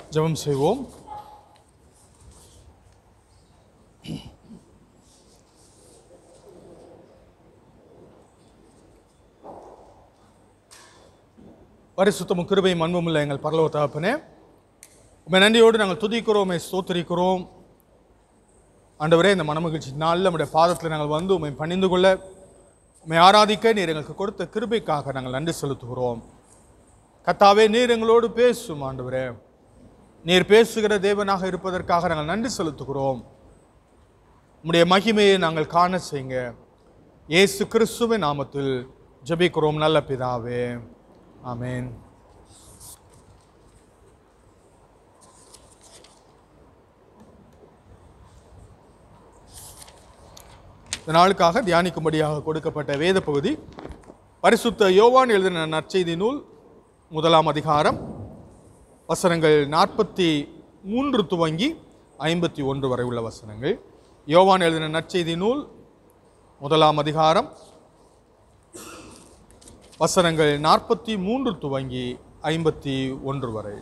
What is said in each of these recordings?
ஜெபம் செய்வோம் பரிசுத்தமும் கிருபையும் அன்பும் இல்லை எங்கள் பரலோக தகப்பனே உண்மை நன்றியோடு நாங்கள் துதிக்கிறோம் உம்மை ஸ்தோத்திரிக்கிறோம் ஆண்டவரே இந்த மனமகிழ்ச்சி நாளில் நம்முடைய பாதத்தில் நாங்கள் வந்து உண்மை பணிந்து கொள்ள உண்மை ஆராதிக்க நீர் எங்களுக்கு கொடுத்த கிருபைக்காக நாங்கள் நன்றி செலுத்துகிறோம் கத்தாவே நீர் எங்களோடு பேசும் ஆண்டவரே நீர் பேசுகிற தேவனாக இருப்பதற்காக நாங்கள் நன்றி செலுத்துகிறோம் உம்முடைய மகிமையை நாங்கள் காண செய்யுங்க இயேசு கிறிஸ்துவின் நாமத்தில் ஜெபிக்கிறோம் நல்ல பிதாவே ஆமென் இந்த நாளுக்காக தியானிக்கும்படியாக கொடுக்கப்பட்ட வேத பகுதி பரிசுத்த யோவான் எழுதின நற்செய்தி நூல் முதலாம் அதிகாரம் வசனங்கள் நாற்பத்தி மூன்று துவங்கி ஐம்பத்தி ஒன்று வரை உள்ள வசனங்கள் யோவான் எழுதின நற்செய்தி நூல் முதலாம் அதிகாரம் வசனங்கள் நாற்பத்தி மூன்று துவங்கி ஐம்பத்தி ஒன்று வரை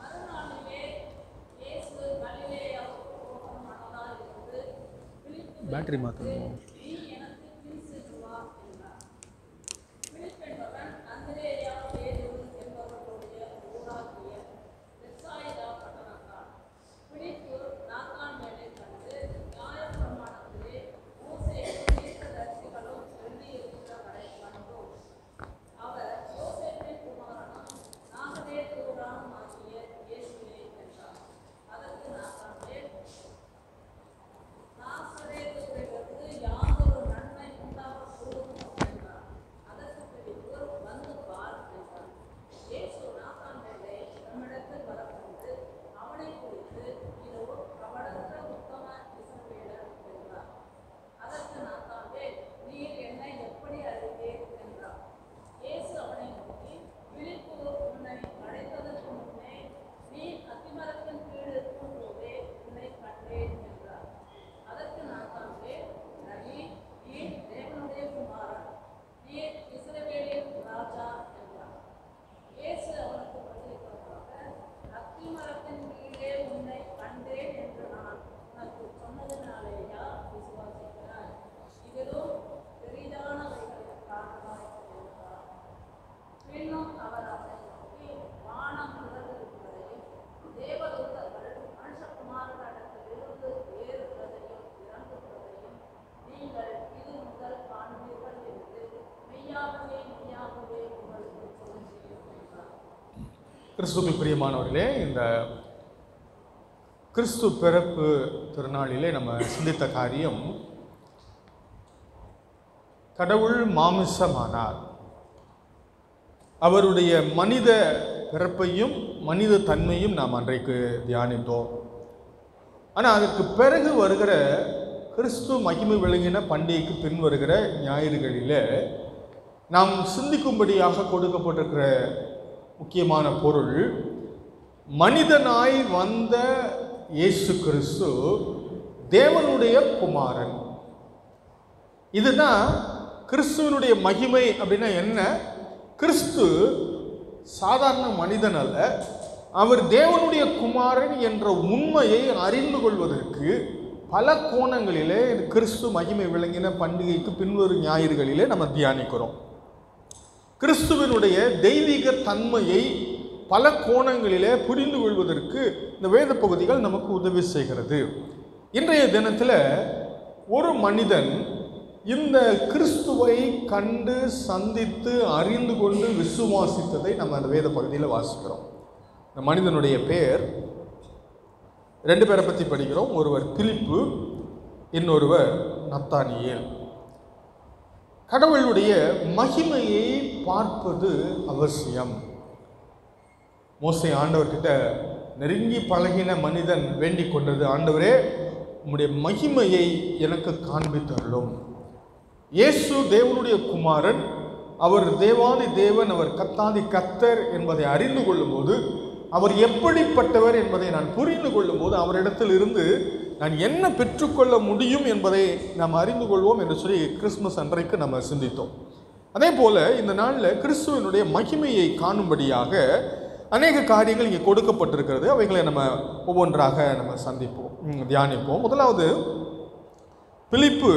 பேட்டரி மாற்றணும் கிறிஸ்துவுக்கு பிரியமானவர்களே இந்த கிறிஸ்து பிறப்பு திருநாளிலே நம்ம சிந்தித்த காரியம் கடவுள் மாமிசமானார் அவருடைய மனித பிறப்பையும் மனித தன்மையும் நாம் அன்றைக்கு தியானித்தோம் ஆனால் அதற்கு பிறகு வருகிற கிறிஸ்து மகிமை விளங்கின பண்டிகைக்கு பின் வருகிற ஞாயிறுகளில் நாம் சிந்திக்கும்படியாக கொடுக்கப்பட்டிருக்கிற முக்கியமான பொருள் மனிதனாய் வந்த இயேசு கிறிஸ்து தேவனுடைய குமாரன் இதுதான் கிறிஸ்துவனுடைய மகிமை அப்படின்னா என்ன கிறிஸ்து சாதாரண மனிதன் அல்ல அவர் தேவனுடைய குமாரன் என்ற உண்மையை அறிந்து கொள்வதற்கு பல கோணங்களிலே இது கிறிஸ்து மகிமை விளங்கின பண்டிகைக்கு பின்வரும் ஞாயிறுகளிலே நம்ம தியானிக்கிறோம் கிறிஸ்துவனுடைய தெய்வீக தன்மையை பல கோணங்களிலே புரிந்து கொள்வதற்கு இந்த வேத பகுதிகள் நமக்கு உதவி செய்கிறது இன்றைய தினத்தில் ஒரு மனிதன் இந்த கிறிஸ்துவை கண்டு சந்தித்து அறிந்து கொண்டு விசுவாசித்ததை நம்ம அந்த வேத பகுதியில் வாசிக்கிறோம் இந்த மனிதனுடைய பெயர் ரெண்டு பேரை பற்றி படிக்கிறோம் ஒருவர் பிலிப்பு இன்னொருவர் நத்தானியேல் கடவுளுடைய மகிமையை பார்ப்பது அவசியம் மோசை ஆண்டவர்கிட்ட நெருங்கி பழகின மனிதன் வேண்டிக் கொண்டது ஆண்டவரே உம்முடைய மகிமையை எனக்கு காண்பித்தருளும் இயேசு தேவனுடைய குமாரன் அவர் தேவாதி தேவன் அவர் கத்தாதி கத்தர் என்பதை அறிந்து கொள்ளும்போது அவர் எப்படிப்பட்டவர் என்பதை நான் புரிந்து கொள்ளும்போது அவரிடத்தில் இருந்து நான் என்ன பெற்றுக்கொள்ள முடியும் என்பதை நாம் அறிந்து கொள்வோம் என்று சொல்லி கிறிஸ்மஸ் அன்றைக்கு நம்ம சிந்தித்தோம் அதே போல இந்த நாளில் கிறிஸ்துவனுடைய மகிமையை காணும்படியாக அநேக காரியங்கள் இங்கே கொடுக்கப்பட்டிருக்கிறது அவைகளை நம்ம ஒவ்வொன்றாக நம்ம சந்திப்போம் ம், தியானிப்போம் முதலாவது பிலிப்பு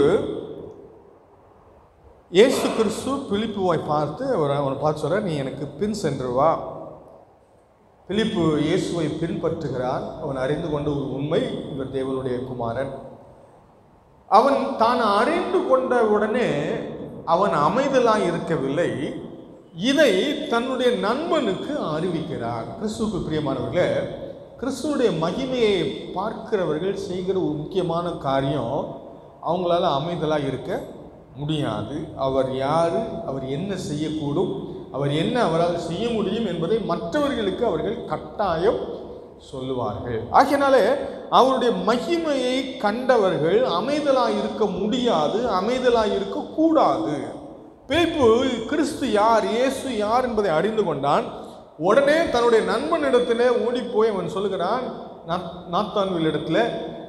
இயேசு கிறிஸ்து பிலிப்புவை பார்த்து அவர் அவனை பார்த்து சொல்ற நீ எனக்கு பின் சென்று வா பிலிப்பு இயேசுவை பின்பற்றுகிறான் அவன் அறிந்து கொண்ட ஒரு உண்மை இவர் தேவனுடைய குமாரன் அவன் தான் அறிந்து கொண்ட உடனே அவன் அமைதலாய் இருக்கவில்லை இதை தன்னுடைய நண்பனுக்கு அறிவிக்கிறான் கிறிஸ்துவுக்கு பிரியமானவர்களே கிறிஸ்துவுடைய மகிமையை பார்க்கிறவர்கள் செய்கிற ஒரு முக்கியமான காரியம் அவங்களால அமைதலாக இருக்க முடியாது அவர் யார் அவர் என்ன செய்யக்கூடும் அவர் என்ன அவரால் செய்ய முடியும் என்பதை மற்றவர்களுக்கு அவர்கள் கட்டாயம் சொல்லுவார்கள் ஆகையினாலே அவருடைய மகிமையை கண்டவர்கள் அமைதலாய் இருக்க முடியாது அமைதலாய் இருக்க கூடாது பிலிப்பு கிறிஸ்து யார் இயேசு யார் என்பதை அறிந்து கொண்டான் உடனே தன்னுடைய நண்பனிடத்திலே ஓடி போய் அவன் சொல்லுகிறான் நாத்தான்வில் இடத்துல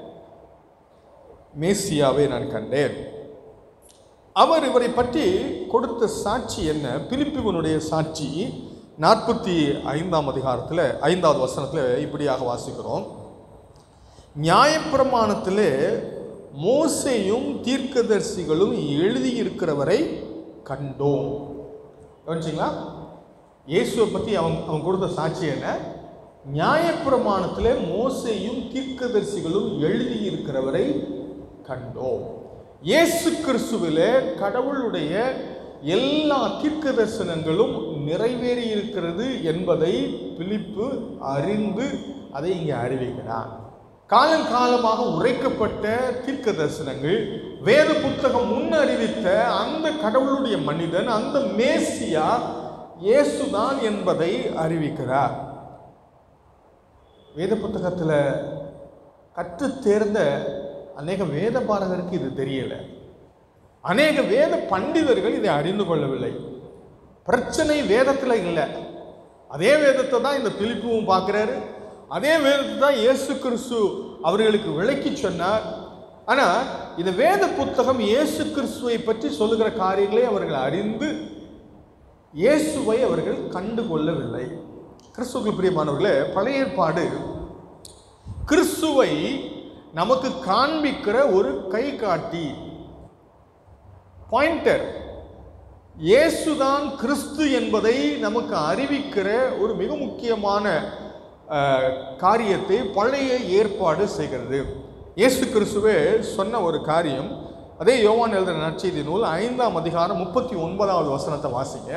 மேசியாவை நான் கண்டேன் அவர் இவரை பற்றி கொடுத்த சாட்சி என்ன பிலிப்புவனுடைய சாட்சி நாற்பத்தி ஐந்தாம் அதிகாரத்தில் ஐந்தாவது வசனத்தில் இப்படியாக வாசிக்கிறோம் நியாயப்பிரமாணத்திலே மோசேயும் தீர்க்கதரிசிகளும் எழுதியிருக்கிறவரை கண்டோம் கவனிச்சிங்களா இயேசுவை பற்றி அவன் அவன் கொடுத்த சாட்சி என்ன நியாயப்பிரமாணத்திலே மோசேயும் தீர்க்கதரிசிகளும் எழுதியிருக்கிறவரை கண்டோம் இயேசு கிறிஸ்துவிலே கடவுளுடைய எல்லா தீர்க்க தரிசனங்களும் நிறைவேறி இருக்கிறது என்பதை பிலிப்பு அறிந்து அதை இங்கே அறிவிக்கிறான் காலங்காலமாக உரைக்கப்பட்ட தீர்க்க தரிசனங்கள் வேத புத்தகம் முன் அறிவித்த அந்த கடவுளுடைய மனிதன் அந்த மேசியா இயேசுதான் என்பதை அறிவிக்கிறார் வேத புத்தகத்தில் கற்றுத் தேர்ந்த அநேக வேத பாரகருக்கு இது தெரியல அநேக வேத பண்டிதர்கள் இதை அறிந்து கொள்ளவில்லை பிரச்சனை வேதத்தில் இல்லை அதே வேதத்தை தான் இந்த பிலிப்புவும் பார்க்குறாரு அதே வேதத்தை தான் இயேசு கிறிஸ்து அவர்களுக்கு விளக்கி சொன்னார் ஆனால் இந்த வேத புத்தகம் இயேசு கிறிஸ்துவை பற்றி சொல்லுகிற காரியங்களை அவர்கள் அறிந்து இயேசுவை அவர்கள் கண்டு கொள்ளவில்லை கிறிஸ்துவுக்கு பிரியமானவர்களே பழைய ஏற்பாடு கிறிஸ்துவை நமக்கு காண்பிக்கிற ஒரு கை காட்டி பாயிண்டர் இயேசுதான் கிறிஸ்து என்பதை நமக்கு அறிவிக்கிற ஒரு மிக முக்கியமான அஹ், காரியத்தை பழைய ஏற்பாடு செய்கிறது இயேசு கிறிஸ்துவே சொன்ன ஒரு காரியம் அதே யோவான் எழுதின நற்செய்தி நூல் ஐந்தாம் அதிகாரம் முப்பத்தி ஒன்பதாவது வசனத்தை வாசிங்க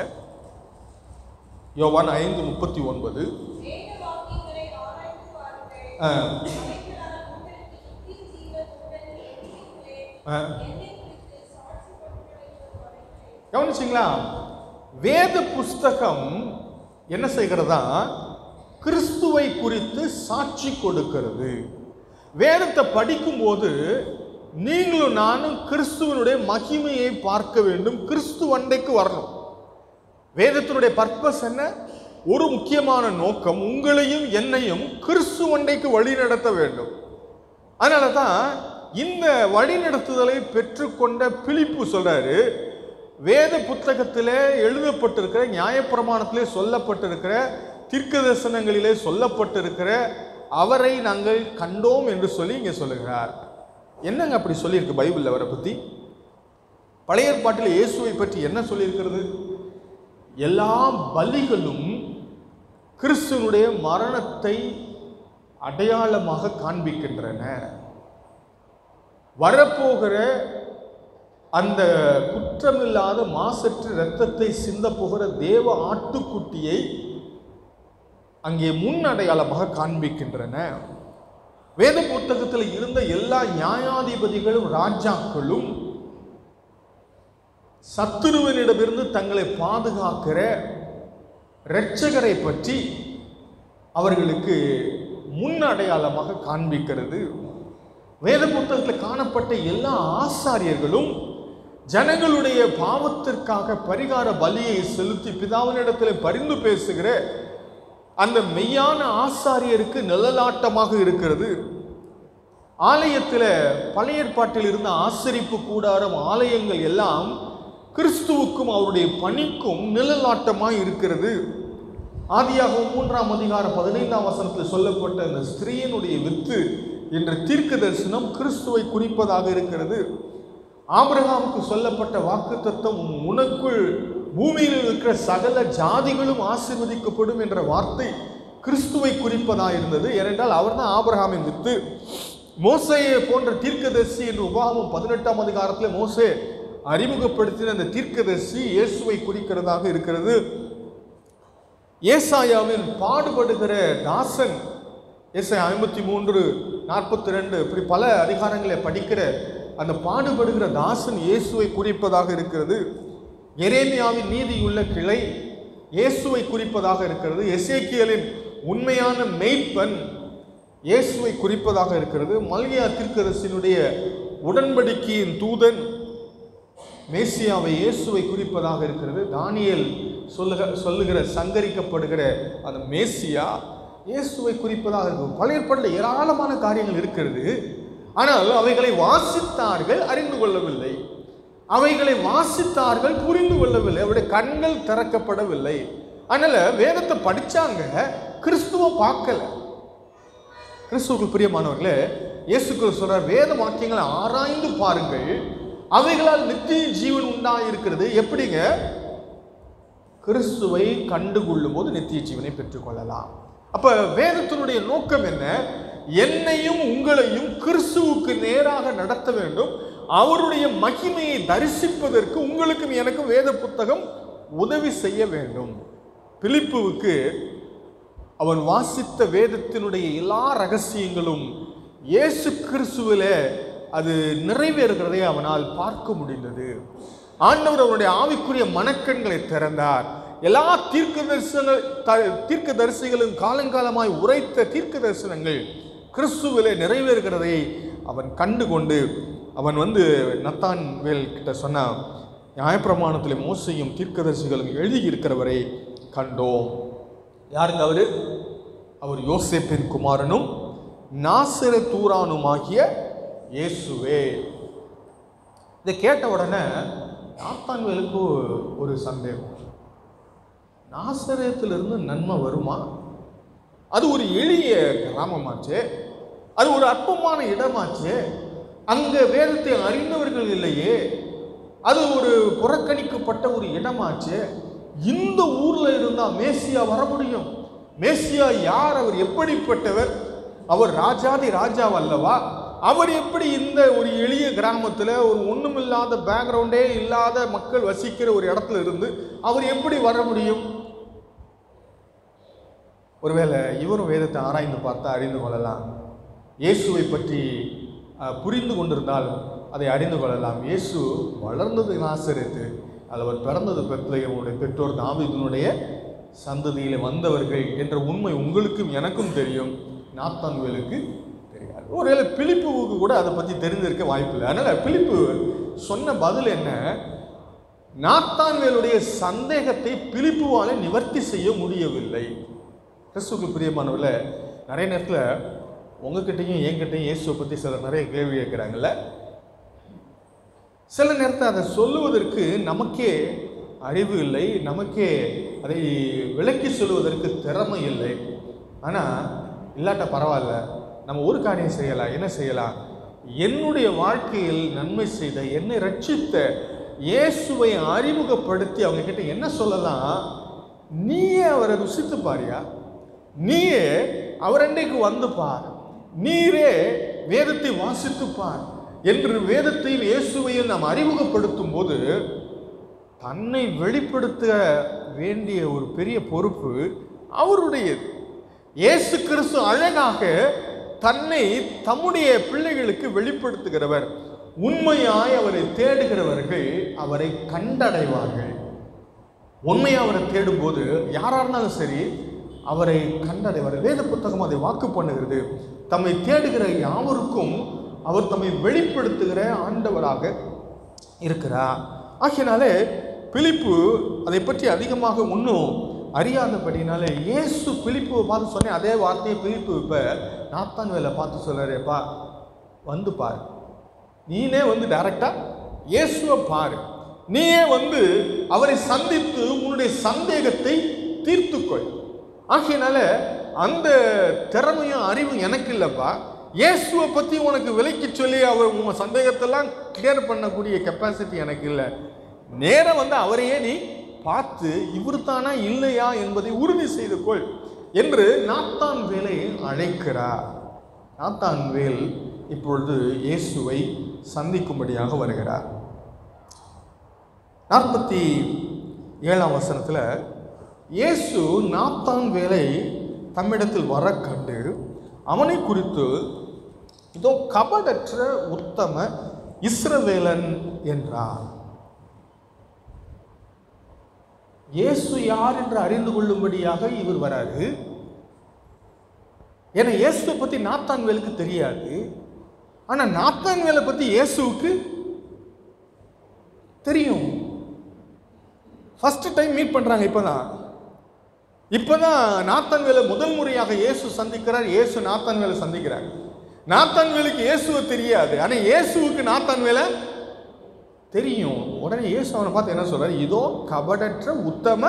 யோவான் ஐந்து முப்பத்தி ஒன்பது வேத வாக்கியங்களை ஆராய்ந்து பாருங்கள் அஹ், அவைகளால் உங்களுக்கு நித்திய ஜீவன் உண்டு என்றீர்களே. அஹ், என்னை குறித்து சாட்சி படுகிறவர்கள் வருகிறேன். கவனிச்சிங்களா வேத புஸ்தகம் என்ன செய்கிறதா கிறிஸ்துவை குறித்து சாட்சி கொடுக்கிறது வேதத்தை படிக்கும்போது நீங்களும் நானும் கிறிஸ்துவனுடைய மகிமையை பார்க்க வேண்டும் கிறிஸ்து அண்டைக்கு வரணும் வேதத்தினுடைய பர்பஸ் என்ன ஒரு முக்கியமான நோக்கம் உங்களையும் என்னையும் கிறிஸ்து அண்டைக்கு வழி நடத்த வேண்டும் அதனால தான் இந்த வழிநடத்துதலை பெற்றுக்கொண்ட பிலிப்பு சொல்றாரு வேத புத்தகத்திலே எழுதப்பட்டிருக்கிற நியாயப்பிரமாணத்திலே சொல்லப்பட்டிருக்கிற தீர்க்க தரிசனங்களிலே சொல்லப்பட்டிருக்கிற அவரை நாங்கள் கண்டோம் என்று சொல்லி இங்கே சொல்லுகிறார் என்னங்க அப்படி சொல்லியிருக்கு பைபிளில் அவரை பற்றி பழைய ஏற்பாட்டில் இயேசுவை பற்றி என்ன சொல்லியிருக்கிறது எல்லா பலிகளும் கிறிஸ்துவனுடைய மரணத்தை அடையாளமாக காண்பிக்கின்றன வரப்போகிற அந்த குற்றமில்லாத மாசற்ற இரத்தத்தை சிந்த போகிற தேவ ஆட்டுக்குட்டியை அங்கே முன் அடையாளமாக காண்பிக்கின்றன வேத புத்தகத்தில் இருந்த எல்லா நியாயாதிபதிகளும் ராஜாக்களும் சத்துருவனிடமிருந்து தங்களை பாதுகாக்கிற இரட்சகரை பற்றி அவர்களுக்கு முன் அடையாளமாக காண்பிக்கிறது வேத புத்தகத்தில் காணப்பட்ட எல்லா ஆசாரியர்களும் ஜனங்களுடைய பாவத்திற்காக பரிகார பலியை செலுத்தி பிதாவினிடத்தில் பரிந்து பேசுகிற அந்த மெய்யான ஆசாரியருக்கு நிழலாட்டமாக இருக்கிறது ஆலயத்தில் பழைய ஏற்பாட்டில் இருந்த ஆசரிப்பு கூடாரம் ஆலயங்கள் எல்லாம் கிறிஸ்துவுக்கும் அவருடைய பணிக்கும் நிழலாட்டமாய் இருக்கிறது ஆதியாகவும் மூன்றாம் அதிகாரம் பதினைந்தாம் வசனத்தில் சொல்லப்பட்ட அந்த ஸ்திரீயினுடைய வித்து என்ற தீர்க்க தரிசனம் கிறிஸ்துவை குறிப்பதாக இருக்கிறது ஆபிரகாமுக்கு சொல்லப்பட்ட வாக்குத்தத்தம் உனக்குள் பூமியில் இருக்கிற சகல ஜாதிகளும் ஆசீர்வதிக்கப்படும் என்ற வார்த்தை கிறிஸ்துவை குறிப்பதாக இருந்தது ஏனென்றால் அவர்தான் ஆபிரகாமின் வித்து மோசையை போன்ற தீர்க்கதரிசி என்று உபாகமும் பதினெட்டாம் அதிகாரத்தில் மோசே அறிமுகப்படுத்தின அந்த தீர்க்கதரிசி இயேசுவை குறிக்கிறதாக இருக்கிறது ஏசாயாவின் பாடுபடுகிற தாசன் ஏசாயா ஐம்பத்தி மூன்று நாற்பத்தி ரெண்டு இப்படி பல அதிகாரங்களை படிக்கிற அந்த பாடுபடுகிற தாசன் இயேசுவை குறிப்பதாக இருக்கிறது எரேமியாவின் நீதியுள்ள கிளை இயேசுவை குறிப்பதாக இருக்கிறது எசேக்கியலின் உண்மையான மெய்ப்பன் இயேசுவை குறிப்பதாக இருக்கிறது மல்கியா தீர்க்கதரிசியினுடைய உடன்படிக்கையின் தூதன் மேசியாவை இயேசுவை குறிப்பதாக இருக்கிறது தானியேல் சொல்லுக சொல்லுகிற சங்கரிக்கப்படுகிற அந்த மேசியா இயேசுவை குறிப்பதாக இருக்கும் பழைய ஏற்பாட்டில் ஏராளமான காரியங்கள் இருக்கிறது ஆனால் அவைகளை வாசித்தார்கள் அறிந்து கொள்ளவில்லை அவைகளை வாசித்தார்கள் புரிந்து கொள்ளவில்லை அவருடைய கண்கள் திறக்கப்படவில்லை அதனால வேதத்தை படிச்சாங்க கிறிஸ்துவ பார்க்கல கிறிஸ்துவுக்கு பிரியமானவர்களே இயேசு கிறிஸ்து சொல்றார் வேத வாக்கியங்களை ஆராய்ந்து பாருங்கள் அவைகளால் நித்திய ஜீவன் உண்டாயிருக்கிறது எப்படிங்க கிறிஸ்துவை கண்டுகொள்ளும் போது நித்திய ஜீவனை பெற்றுக்கொள்ளலாம் அப்ப வேதத்தினுடைய நோக்கம் என்ன என்னையும் உங்களையும் கிறிஸ்துவுக்கு நேராக நடத்த வேண்டும் அவருடைய மகிமையை தரிசிப்பதற்கு உங்களுக்கும் எனக்கும் வேத புத்தகம் உதவி செய்ய வேண்டும் பிலிப்புவுக்கு அவன் வாசித்த வேதத்தினுடைய எல்லா ரகசியங்களும் இயேசு கிறிஸ்துவிலே அது நிறைவேறுகிறதை அவனால் பார்க்க முடிந்தது ஆண்டவர் அவனுடைய ஆவிக்குரிய மனக்கண்களை திறந்தார் எல்லா தீர்க்க தரிசனங்கள் த- தீர்க்க தரிசிகளும் காலங்காலமாய் உரைத்த தீர்க்க தரிசனங்கள் கிறிஸ்துவிலே நிறைவேறுகிறதை அவன் கண்டு கொண்டு அவன் வந்து நத்தான் வேல் கிட்ட சொன்னான் நியாயப்பிரமாணத்தில் மோசையும் தீர்க்கதரிசிகளும் எழுதியிருக்கிறவரை கண்டோம் யாருங்க அவரு அவர் யோசேப்பின் குமாரனும் நாசிர தூரானுமாகிய இயேசுவே இதை கேட்ட உடனே நாத்தான்வேலுக்கு ஒரு சந்தேகம் நாசரேத்திலிருந்து நன்மை வருமா அது ஒரு எளிய கிராமமாச்சே அது ஒரு அற்பமான இடமாச்சே அங்க வேதத்தை அறிந்தவர்கள் இல்லையே அது ஒரு புறக்கணிக்கப்பட்ட ஒரு இடமாச்சே இந்த ஊர்ல இருந்தா மேசியா வர முடியும் மேசியா யார் அவர் எப்படிப்பட்டவர் அவர் ராஜாதி ராஜா அல்லவா அவர் எப்படி இந்த ஒரு எளிய கிராமத்தில் ஒரு ஒண்ணுமில்லாத பேக்ரவுண்டே இல்லாத மக்கள் வசிக்கிற ஒரு இடத்துல இருந்து அவர் எப்படி வர முடியும் ஒருவேளை இவரும் வேதத்தை ஆராய்ந்து பார்த்தா அறிந்து கொள்ளலாம் இயேசுவை பற்றி அஹ், புரிந்து கொண்டிருந்தால் அதை அறிந்து கொள்ளலாம் இயேசு வளர்ந்தது நாசரித்து அவர் பிறந்தது பெத்லகமுடைய பெற்றோர் தாவீதினுடைய சந்ததியில் வந்தவர்கள் என்ற உண்மை உங்களுக்கும் எனக்கும் தெரியும் நாத்தான்வேலுக்கு தெரியாது ஒருவேளை பிலிப்புவுக்கு கூட அதை பற்றி தெரிந்திருக்க வாய்ப்பில்லை அதனால் பிலிப்பு சொன்ன பதில் என்ன நாத்தான்வேலுடைய சந்தேகத்தை பிலிப்புவாலே நிவர்த்தி செய்ய முடியவில்லை கிறிஸ்துக்கு பிரியமானவர்கள நிறைய நேரத்தில் உங்ககிட்டயும் என்கிட்டயும் இயேசுவை பற்றி சிலர் நிறைய கேள்வி கேட்குறாங்கல்ல சில நேரத்தில் அதை சொல்லுவதற்கு நமக்கே அறிவு இல்லை நமக்கே அதை விளக்கி சொல்லுவதற்கு திறமை இல்லை ஆனால் இல்லாட்ட பரவாயில்ல நம்ம ஒரு காரியம் செய்யலாம் என்ன செய்யலாம் என்னுடைய வாழ்க்கையில் நன்மை செய்த என்னை ரட்சித்த இயேசுவை அறிமுகப்படுத்தி அவங்க கிட்ட என்ன சொல்லலாம் நீயே அவரை ருசித்து பாரியா நீயே அவர் அன்றைக்கு வந்து பார் நீரே வேதத்தை வாசித்து பார் என்று வேதத்தையும் இயேசுவையும் நாம் அறிமுகப்படுத்தும் போது தன்னை வெளிப்படுத்த வேண்டிய ஒரு பெரிய பொறுப்பு அவருடையது இயேசு கிறிஸ்து அழகாக தன்னை தம்முடைய பிள்ளைகளுக்கு வெளிப்படுத்துகிறவர் உண்மையாய் அவரை தேடுகிறவர்கள் அவரை கண்டடைவார்கள் உண்மையை அவரை தேடும்போது யாரா இருந்தாலும் சரி அவரை கண்டடைவார் வேத புத்தகம் அதை வாக்கு பண்ணுகிறது தம்மை தேடுகிற யாவருக்கும் அவர் தம்மை வெளிப்படுத்துகிற ஆண்டவராக இருக்கிறார் ஆகையினாலே பிலிப்பு அதை பற்றி அதிகமாக இன்னும் அறியாதபடினாலே இயேசு பிலிப்புவை பார்த்து சொன்னேன் அதே வார்த்தையை பிலிப்பு இப்போ நாத்தான் வேலை பார்த்து சொல்கிறாரேப்பா வந்து பாரு நீனே வந்து டைரக்டா இயேசுவை பாரு நீயே வந்து அவரை சந்தித்து உன்னுடைய சந்தேகத்தை தீர்த்துக்கொள் ஆகையினால அந்த திறமையும் அறிவும் எனக்கு இல்லைப்பா இயேசுவை பற்றி உனக்கு விலைக்கு சொல்லி அவர் உன் சந்தேகத்தெல்லாம் கிளியர் பண்ணக்கூடிய கெப்பாசிட்டி எனக்கு இல்லை நேரம் வந்து அவரையே நீ பார்த்து இவர் தானா இல்லையா என்பதை உறுதி செய்து கொள் என்று நாத்தான் வேலை அழைக்கிறார் நாத்தான் வேல் இப்பொழுது இயேசுவை சந்திக்கும்படியாக வருகிறார் நாற்பத்தி ஏழாம் வசனத்தில் இயேசு நாத்தான் வேலை தம்மிடத்தில் வர கண்டு அவனை குறித்து இதோ கபடற்ற உத்தம இஸ்ரவேலன் என்றார் இயேசு யார் என்று அறிந்து கொள்ளும்படியாக இவர் வராரு ஏன்னா இயேசுவை பற்றி நாத்தான்வேலுக்கு தெரியாது ஆனால் நாத்தான்வேலை பற்றி இயேசுவுக்கு தெரியும் ஃபர்ஸ்ட் டைம் மீட் பண்ணுறாங்க இப்போதான் இப்போதான் நாத்தான்வேலை முதல் முறையாக இயேசு சந்திக்கிறார் இயேசு நாத்தான்வேலை சந்திக்கிறார் நாத்தான்வேலுக்கு இயேசுவை தெரியாது ஆனால் இயேசுவுக்கு நாத்தான்வேலை தெரியும் உடனே இயேசு அவனை பார்த்து என்ன சொல்றாரு இதோ கபடற்ற உத்தம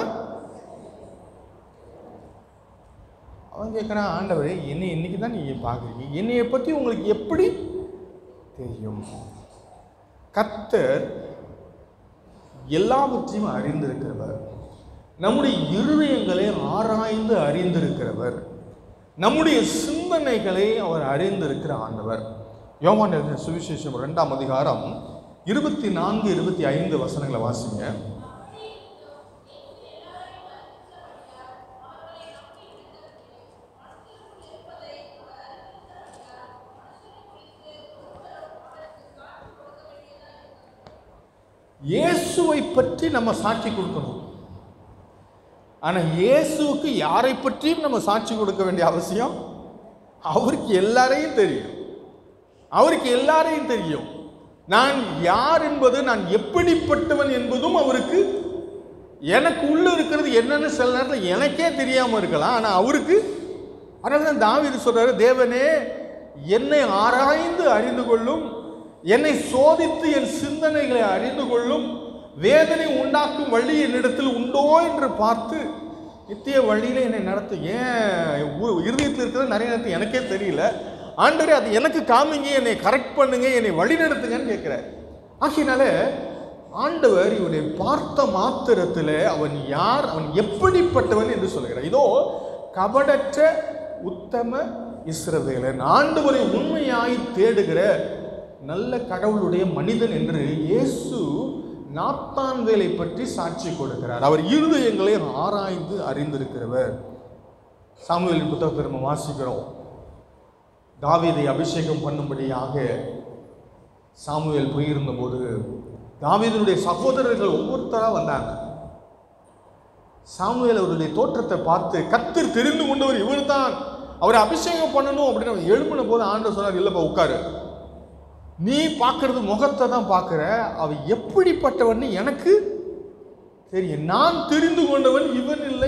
அவன் கேட்குறான் ஆண்டவரே என்னை இன்னைக்கு தான் நீங்கள் பார்க்குறீங்க என்னைய பற்றி உங்களுக்கு எப்படி தெரியும் கத்தர் எல்லாவற்றையும் அறிந்திருக்கிறவர் நம்முடைய இருதயங்களை ஆராய்ந்து அறிந்திருக்கிறவர் நம்முடைய சிந்தனைகளை அவர் அறிந்திருக்கிற ஆண்டவர் யோவான் எழுதின சுவிசேஷம் ரெண்டாம் அதிகாரம் இருபத்தி நான்கு இருபத்தி ஐந்து வசனங்களை வாசிங்க இயேசுவை பற்றி நம்ம சாட்சி கொடுக்கணும் ஆனா இயேசுவுக்கு யாரை பற்றியும் நம்ம சாட்சி கொடுக்க வேண்டிய அவசியம் அவருக்கு எல்லாரையும் தெரியும் அவருக்கு எல்லாரையும் தெரியும் நான் யார் என்பது நான் எப்படிப்பட்டவன் என்பதும் அவருக்கு எனக்கு உள்ள இருக்கிறது என்னன்னு சில நேரத்தில் எனக்கே தெரியாம இருக்கலாம் ஆனா அவருக்கு அதனால தான் தாவீது சொல்றாரு தேவனே என்னை ஆராய்ந்து அறிந்து கொள்ளும் என்னை சோதித்து என் சிந்தனைகளை அறிந்து கொள்ளும் வேதனை உண்டாக்கும் வழி என்னிடத்தில் உண்டோ என்று பார்த்து நித்திய வழியில என்னை நடத்து ஏன் உ- இருதயத்தில் இருக்கிறது நிறைய நேரத்தில் எனக்கே தெரியல ஆண்டவரே அது எனக்கு காமிங்க என்னை கரெக்ட் பண்ணுங்க என்னை வழி நடத்துங்கன்னு கேட்கிறார் ஆகையினால ஆண்டவர் இவனை பார்த்த மாத்திரத்தில் அவன் யார் அவன் எப்படிப்பட்டவன் என்று சொல்கிறார் இதோ கபடற்ற உத்தம இஸ்ரவேலன் ஆண்டவரை உண்மையாய் தேடுகிற நல்ல கடவுளுடைய மனிதன் என்று இயேசு நாத்தான்வேலை பற்றி சாட்சி கொடுக்கிறார் அவர் இருதயங்களை ஆராய்ந்து அறிந்திருக்கிறவர் சாமுவேலின் புத்தகத்தை நம்ம வாசிக்கிறோம் தாவீதை அபிஷேகம் பண்ணும்படியாக சாமுவேல் போயிருந்தபோது தாவீதனுடைய சகோதரர்கள் ஒவ்வொருத்தரா வந்தாங்க சாமுவேல் அவருடைய தோற்றத்தை பார்த்து கத்தர் தெரிந்து கொண்டவர் இவர்தான் அவரை அபிஷேகம் பண்ணணும் அப்படின்னு அவர் எழும்பின போது ஆண்டவர் சொன்னார் இல்லப்பா உட்காரு நீ பார்க்கறது முகத்தை தான் பார்க்குற அவ எப்படிப்பட்டவன்னு எனக்கு தெரியும் நான் தெரிந்து கொண்டவன் இவன் இல்லை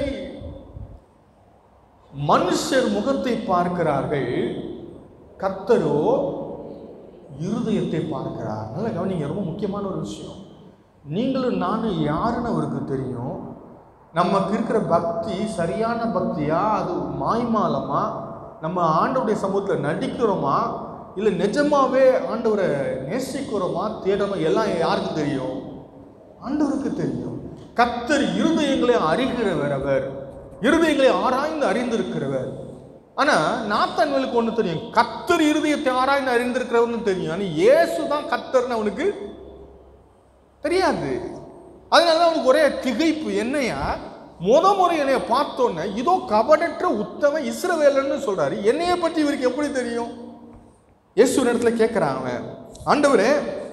மனுஷர் முகத்தை பார்க்கிறார்கள் கர்த்தரோ இருதயத்தை பார்க்கிறார் நல்லா கவனிங்க ரொம்ப முக்கியமான ஒரு விஷயம் நீங்களும் நானும் யாருன்னு அவருக்கு தெரியும் நமக்கு இருக்கிற பக்தி சரியான பக்தியா அது மாய்மாலமா நம்ம ஆண்டவருடைய சமூகத்தில் நடிக்கிறோமா இல்லை நிஜமாவே ஆண்டவரை நேசிக்கிறோமா தேடுறோமா எல்லாம் யாருக்கு தெரியும் ஆண்டவருக்கு தெரியும் கத்தர் இருதயங்களை அறிகிறவர் அவர் இருதயங்களை ஆராய்ந்து அறிந்திருக்கிறவர் ஆனா நாத்தான்வேலுக்கு ஒண்ணு தெரியும் கத்தர் இருதயத்தை ஆராய்ந்து அறிந்திருக்கிறவர்னு தெரியும் ஆனா இயேசு தான் கத்தர்னு அவனுக்கு தெரியாது அதனால தான் அவனுக்கு ஒரே திகைப்பு என்னையா முத முறை என்னைய பார்த்தோன்னே இதோ கபடற்ற உத்தம இஸ்ரவேலன்னு சொல்றாரு என்னைய பற்றி இவருக்கு எப்படி தெரியும் இயேசு இடத்துல கேட்கிறான் அவன் ஆண்டவரே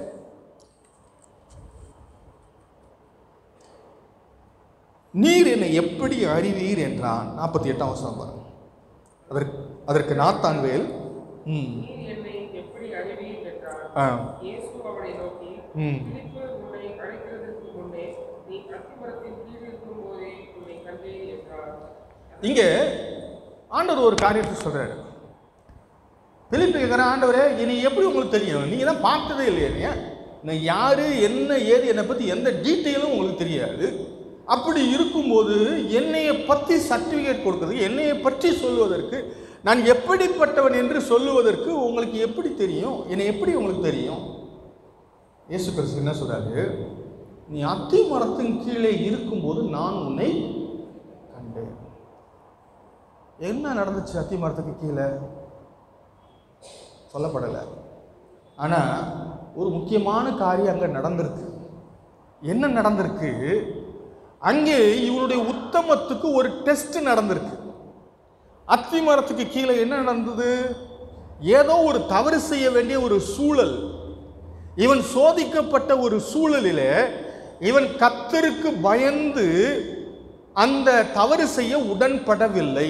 நீர் என்னை எப்படி அறிவீர் என்றான் நாற்பத்தி எட்டாம் வருஷம் பாருங்க அதற்கு அதற்கு நாத்தான்வேல் ம் நீர் என்னை எப்படி அறிவீர் என்றார் ஆ இயேசு அவனை நோக்கி ம் பிலிப்பு உன்னை அழைக்கிறதற்கு முன்னே நீ அத்திமரத்தின் கீழ் இருக்கும் போதே உன்னை கண்டேன் என்றார் இங்கே ஆண்டவர் ஒரு காரியத்தை சொல்றாரு பிலிப்பு கேட்குறேன் ஆண்டவரே என்னை எப்படி உங்களுக்கு தெரியும் நீங்கள் தான் பார்த்ததே இல்லையா நீங்க? நான் யாரு என்ன ஏது என்னை பற்றி எந்த டீட்டெயிலும் உங்களுக்கு தெரியாது அப்படி இருக்கும்போது என்னைய பற்றி சர்டிஃபிகேட் கொடுக்குறது என்னைய பற்றி சொல்வதற்கு நான் எப்படிப்பட்டவன் என்று சொல்லுவதற்கு உங்களுக்கு எப்படி தெரியும் என்னை எப்படி உங்களுக்கு தெரியும் இயேசு கிறிஸ்து என்ன சொல்றாரு நீ அத்தி மரத்தின் கீழே இருக்கும்போது நான் உன்னை கண்டேன் என்ன நடந்துச்சு அத்தி மரத்துக்கு கீழே சொல்லப்படலை ஆனால் ஒரு முக்கியமான காரியம் அங்கே நடந்திருக்கு என்ன நடந்திருக்கு அங்கே இவனுடைய உத்தமத்துக்கு ஒரு டெஸ்ட் நடந்திருக்கு அத்தி மரத்துக்கு கீழே என்ன நடந்தது ஏதோ ஒரு தவறு செய்ய வேண்டிய ஒரு சூழல் இவன் சோதிக்கப்பட்ட ஒரு சூழலிலே இவன் கத்தருக்கு பயந்து அந்த தவறு செய்ய உடன்படவில்லை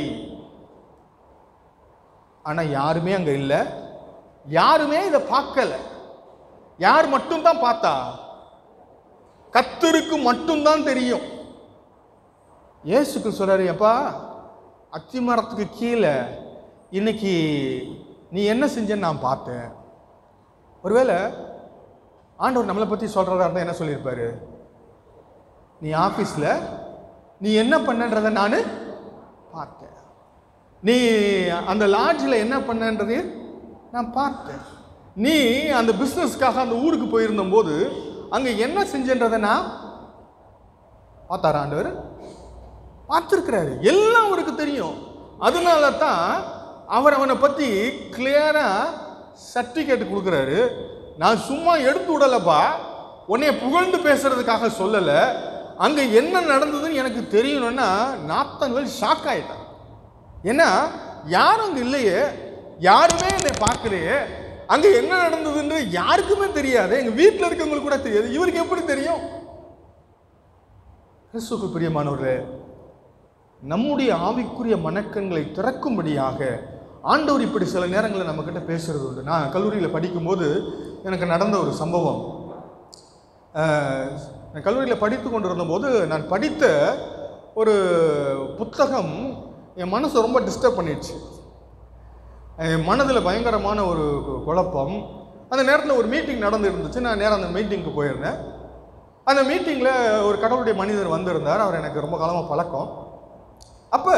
ஆனா யாருமே அங்க இல்லை யாருமே இதை பார்க்கல யார் மட்டும்தான் பார்த்தா கத்தருக்கு மட்டும்தான் தெரியும் இயேசுக்கு சொல்றாரு அப்பா அத்தி மரத்துக்கு கீழே இன்னைக்கு நீ என்ன செஞ்சேன்னு நான் பார்த்தேன் ஒருவேளை ஆண்டவர் நம்மளை பற்றி சொல்கிறதா இருந்தால் என்ன சொல்லியிருப்பாரு நீ ஆஃபீஸில் நீ என்ன பண்ணன்றதை நான் பார்த்தேன் நீ அந்த லாட்ஜில் என்ன பண்ணன்றது நான் பார்த்தேன் நீ அந்த பிஸ்னஸ்க்காக அந்த ஊருக்கு போயிருந்தபோது அங்கே என்ன செஞ்சன்றதை நான் பார்த்தாரா ஆண்டவர் பார்த்துருக்கிறாரு எல்லாம் அவருக்கு தெரியும் அதனால தான் அவர் அவனை பற்றி கிளியராக சர்டிஃபிகேட் கொடுக்குறாரு நான் சும்மா எடுத்து விடலப்பா உன்னைய புகழ்ந்து பேசுறதுக்காக சொல்லலை அங்கே என்ன நடந்ததுன்னு எனக்கு தெரியணும்னா நாத்தன்கள் ஷாக் ஆயிட்டான் ஏன்னா யாரும் அங்கே இல்லையே யாருமே என்னை பார்க்கலையே அங்கே என்ன நடந்ததுன்னு யாருக்குமே தெரியாது எங்கள் வீட்டில் இருக்கவங்களுக்கு கூட தெரியாது இவருக்கு எப்படி தெரியும் கிறிஸ்துக்கு பிரியமானவர்களே நம்முடைய ஆவிக்குரிய மனக்கண்களை திறக்கும்படியாக ஆண்டவர் இப்படி சில நேரங்களில் நம்மக்கிட்ட பேசுறது உண்டு நான் கல்லூரியில் படிக்கும்போது எனக்கு நடந்த ஒரு சம்பவம் அஹ், நான் கல்லூரியில் படித்து கொண்டிருந்தபோது நான் படித்த ஒரு புத்தகம் என் மனசை ரொம்ப டிஸ்டர்ப் பண்ணிடுச்சு என் மனதில் பயங்கரமான ஒரு கு- குழப்பம் அந்த நேரத்தில் ஒரு மீட்டிங் நடந்து இருந்துச்சு நான் நேரம் அந்த மீட்டிங்க்கு போயிருந்தேன் அந்த மீட்டிங்கில் ஒரு கடவுளுடைய மனிதர் வந்திருந்தார் அவர் எனக்கு ரொம்ப காலமாக பழக்கம் அப்போ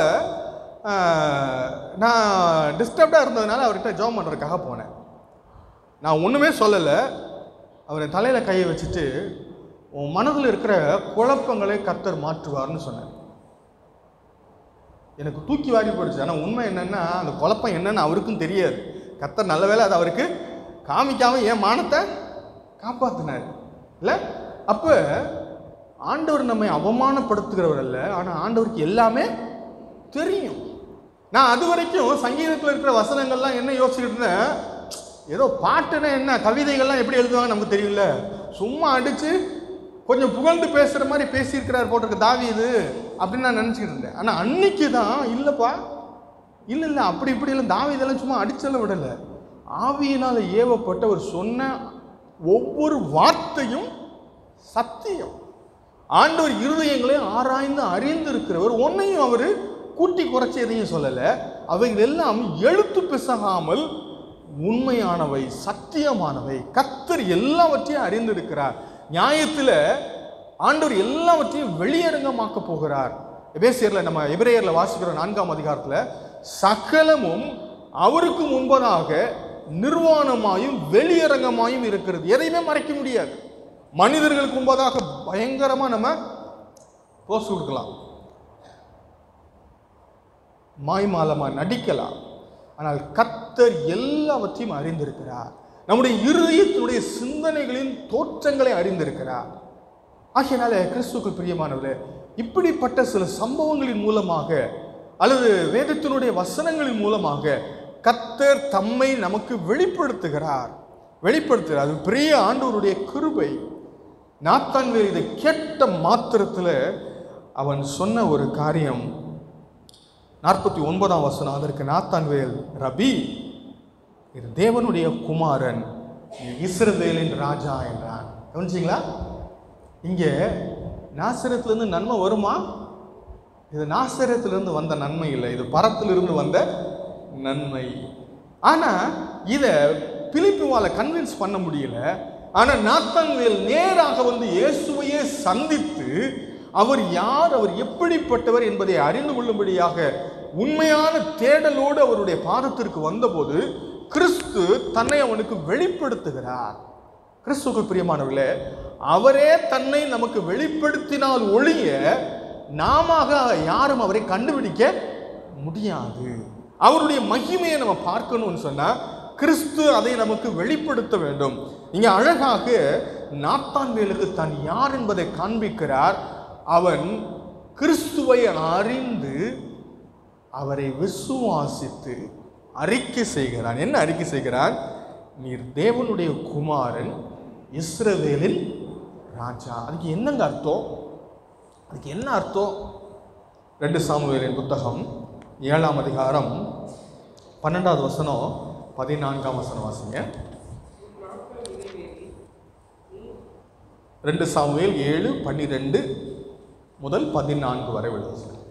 நான் டிஸ்டர்ப்டாக இருந்ததுனால அவர்கிட்ட ஜாம் பண்ணுறதுக்காக போனேன் நான் ஒன்றுமே சொல்லலை அவர் தலையில் கையை வச்சுட்டு உன் மனதில் இருக்கிற குழப்பங்களை கத்தர் மாற்றுவார்னு சொன்னார் எனக்கு தூக்கி வாரி போயிடுச்சு ஆனால் உண்மை என்னன்னா அந்த குழப்பம் என்னன்னு அவருக்கும் தெரியாது கத்தர் நல்ல வேளை அது அவருக்கு காமிக்காம என் மானத்தை காப்பாத்தினார் இல்லை அப்போ ஆண்டவர் நம்மை அவமானப்படுத்துகிறவர் அல்ல ஆனால் ஆண்டவருக்கு எல்லாமே தெரியும் நான் அது வரைக்கும் சங்கீதத்தில் இருக்கிற வசனங்கள்லாம் என்ன யோசிச்சுட்டு இருந்தேன் ஏதோ பாட்டுன்னா என்ன கவிதைகள்லாம் எப்படி எழுதுவாங்க நமக்கு தெரியல சும்மா அடிச்சு கொஞ்சம் புகழ்ந்து பேசுகிற மாதிரி பேசியிருக்கிறார் போட்டிருக்கு தாவி இது அப்படின்னு நான் நினச்சிக்கிட்டு இருந்தேன் ஆனால் அன்னைக்கு தான் இல்லைப்பா இல்லை இல்லை அப்படி இப்படி இல்லை தாவி இதெல்லாம் சும்மா அடிச்செல்லாம் விடலை ஆவியினால் ஏவப்பட்ட ஒரு சொன்ன ஒவ்வொரு வார்த்தையும் சத்தியம் ஆண்டவர் இருதயங்களை ஆராய்ந்து அறிந்து இருக்கிறவர் ஒன்னையும் அவர் கூட்டி குறைச்சி எதையும் சொல்லலை அவைகள் எல்லாம் எழுத்து பிசகாமல் உண்மையானவை சத்தியமானவை கத்தர் எல்லாவற்றையும் அறிந்திருக்கிறார் நியாயத்தில் ஆண்டவர் எல்லாவற்றையும் வெளியரங்கமாக்க போகிறார் எபேசியர்ல நம்ம எபிரேயர்ல வாசிக்கிற நான்காம் அதிகாரத்தில் சகலமும் அவருக்கு முன்பதாக நிர்வாணமாயும் வெளியரங்கமாயும் இருக்கிறது எதையுமே மறைக்க முடியாது மனிதர்களுக்கு முன்பதாக பயங்கரமா நம்ம போஸ் கொடுக்கலாம் மாய்மாலமா நடிக்கலாம் ஆனால் கத்தர் எல்லாவற்றையும் அறிந்திருக்கிறார் நம்முடைய இருதயத்தினுடைய சிந்தனைகளின் தோற்றங்களை அறிந்திருக்கிறார் ஆகையினால கிறிஸ்துக்குள் பிரியமானவர்களே இப்படிப்பட்ட சில சம்பவங்களின் மூலமாக அல்லது வேதத்தினுடைய வசனங்களின் மூலமாக கத்தர் தம்மை நமக்கு வெளிப்படுத்துகிறார் வெளிப்படுத்துகிறார் அது பெரிய ஆண்டவருடைய கிருபை நாத்தான்வேல் இதை கேட்ட மாத்திரத்தில் அவன் சொன்ன ஒரு காரியம் நாற்பத்தி ஒன்பதாம் வசனம் அதற்கு நாத்தான்வேல் ரபி இது தேவனுடைய குமாரன் நீ இஸ்ரவேலின் ராஜா என்றான் கவனிச்சிங்களா இங்கே நாசிரத்திலிருந்து நன்மை வருமா இது நாசிரத்திலிருந்து வந்த நன்மை இல்லை இது பரத்திலிருந்து வந்த நன்மை ஆனால் இதை பிலிப்புவால கன்வின்ஸ் பண்ண முடியல ஆனால் நாத்தன்வேல் நேராக வந்து இயேசுவையே சந்தித்து அவர் யார் அவர் எப்படிப்பட்டவர் என்பதை அறிந்து கொள்ளும்படியாக உண்மையான தேடலோடு அவருடைய பாதத்திற்கு வந்தபோது கிறிஸ்து தன்னை அவனுக்கு வெளிப்படுத்துகிறார் கிறிஸ்துவுக்கு பிரியமானவர்களே அவரே தன்னை நமக்கு வெளிப்படுத்தினால் ஒழிய நாம யாரும் அவரை கண்டுபிடிக்க முடியாது அவருடைய மகிமையை நம்ம பார்க்கணும்னு சொன்னா கிறிஸ்து அதை நமக்கு வெளிப்படுத்த வேண்டும் இங்க அழகாக நாத்தான்வேலுக்கு தான் யார் என்பதை காண்பிக்கிறார் அவன் கிறிஸ்துவை அறிந்து அவரை விசுவாசித்து அறிக்கை செய்கிறான் என்ன அறிக்கை செய்கிறான் நீர் தேவனுடைய குமாரன் இஸ்ரவேலின் ராஜா அதுக்கு என்னங்க அர்த்தம் அதுக்கு என்ன அர்த்தம் ரெண்டு சாமுவேலின் புத்தகம் ஏழாம் அதிகாரம் பன்னெண்டாவது வசனம் பதினான்காம் வசனம் வாசிங்க ரெண்டு சாமுவேல் ஏழு பன்னிரெண்டு முதல் பதினான்கு வரை விட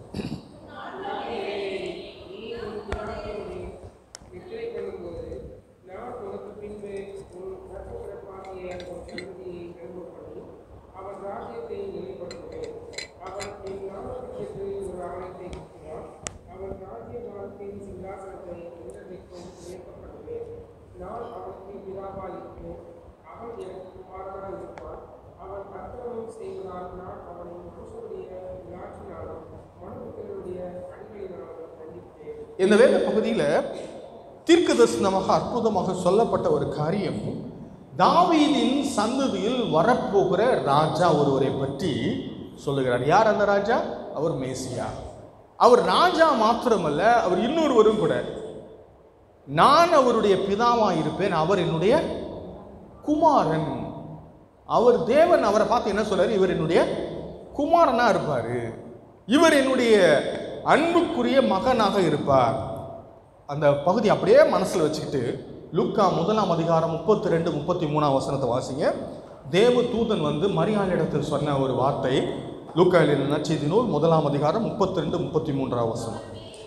நித்திரை பண்ணும்போது நான் உனக்கு பின்பு உன் கற்பப்பிறப்பாகிய உன் சந்ததியை எழும்ப பண்ணி அவன் ராஜ்யத்தை நிலைப்படுத்துவேன் அவன் என் நாமத்துக்கு ஒரு ஆலயத்தை கட்டினான் அவன் ராஜ்ய காலத்தின் சிங்காசனத்தை என்றைக்கும் இயக்கப்படுவேன் நான் அவனுக்கு பிதாவாய் இருப்பேன் அவன் எனக்கு குமாரனாக இருப்பான் அவன் அக்கிரமம் செய்வதால் நான் அவனை மனுஷனுடைய விளாற்றினாலும் மனுஷனுடைய அடிகளினாலும் கண்டிப்பேன் இந்த வேத பகுதியில் தீர்க்க தரிசனமாக அற்புதமாக சொல்லப்பட்ட ஒரு காரியம் தாவீதின் சந்ததியில் வரப்போகிற ராஜா ஒருவரை பற்றி சொல்லுகிறார் யார் அந்த ராஜா அவர் மேசியா அவர் ராஜா மாத்திரமல்ல அவர் இன்னொருவரும் கூட நான் அவருடைய பிதாவா இருப்பேன் அவர் என்னுடைய குமாரன் அவர் தேவன் அவரை பார்த்து என்ன சொல்றாரு இவர் என்னுடைய குமாரனா இருப்பாரு இவர் என்னுடைய அன்புக்குரிய மகனாக இருப்பார் அந்த பகுதி அப்படியே மனசுல வச்சுக்கிட்டு லூக்கா முதலாம் அதிகாரம் முப்பத்தி ரெண்டு முப்பத்தி மூணாம் வசனத்தை வாசிங்க தேவ தூதன் வந்து மரியாளிடத்தில் சொன்ன ஒரு வார்த்தை லூக்காவில் நச்செய்தி நூல் முதலாம் அதிகாரம் முப்பத்தி ரெண்டு முப்பத்தி மூன்றாம் வசனம்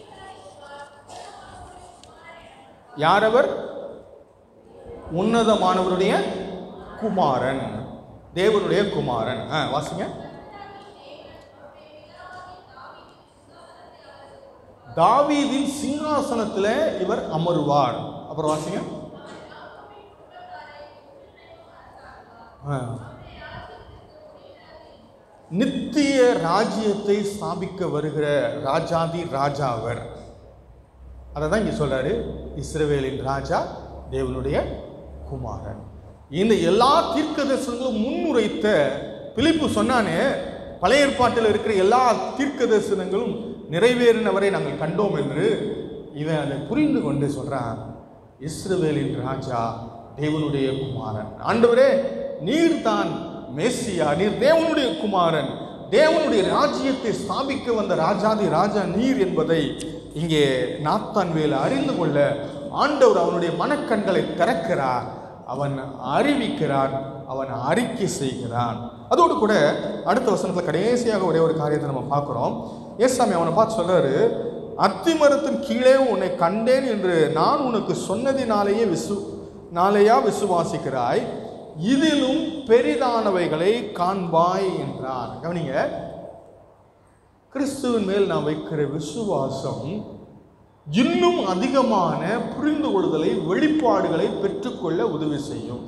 யாரவர் உன்னதமானவருடைய குமாரன் தேவனுடைய குமாரன் ஆ வாசிங்க தாவீதின் சிங்காசனத்தில் இவர் அமருவார் அப்புறம் வாசிங்க ஆ. நித்திய ராஜ்யத்தை ஸ்தாபிக்க வருகிற ராஜாதி ராஜா அவர் அதை தான் இங்கே சொல்றாரு இஸ்ரவேலின் ராஜா தேவனுடைய குமாரன் இந்த எல்லா தீர்க்க தரிசனங்களும் முன்னுரைத்த பிலிப்பு சொன்னானே பழைய ஏற்பாட்டில் இருக்கிற எல்லா தீர்க்க தரிசனங்களும் நிறைவேறினவரை நாங்கள் கண்டோம் என்று இவன் அதை புரிந்து கொண்டு சொல்றான் இஸ்ரவேலின் ராஜா தேவனுடைய குமாரன் ஆண்டவரே நீர் தான் மேசியா நீர் தேவனுடைய குமாரன் தேவனுடைய ராஜ்யத்தை ஸ்தாபிக்க வந்த ராஜாதி ராஜா நீர் என்பதை இங்கே நாத்தான்வேல் அறிந்து கொள்ள ஆண்டவர் அவனுடைய மனக்கண்களை திறக்கிறார் அவன் அறிவிக்கிறான் அவன் அறிக்கை செய்கிறான் அதோடு கூட அடுத்த வசனத்தில் கடைசியாக ஒரே ஒரு காரியத்தை நம்ம பார்க்குறோம் ஏசாமி அவனை பார்த்து சொல்றாரு அத்திமரத்தின் கீழே உன்னை கண்டேன் என்று நான் உனக்கு சொன்னதினாலேயே விசு நாளையா விசுவாசிக்கிறாய் இதிலும் பெரிதானவைகளை காண்பாய் என்றார் கவனிங்க கிறிஸ்துவின் மேல் நான் வைக்கிற விசுவாசம் இன்னும் அதிகமான புரிந்து கொள்ளுதலை வெளிப்பாடுகளை பெற்றுக்கொள்ள உதவி செய்யும்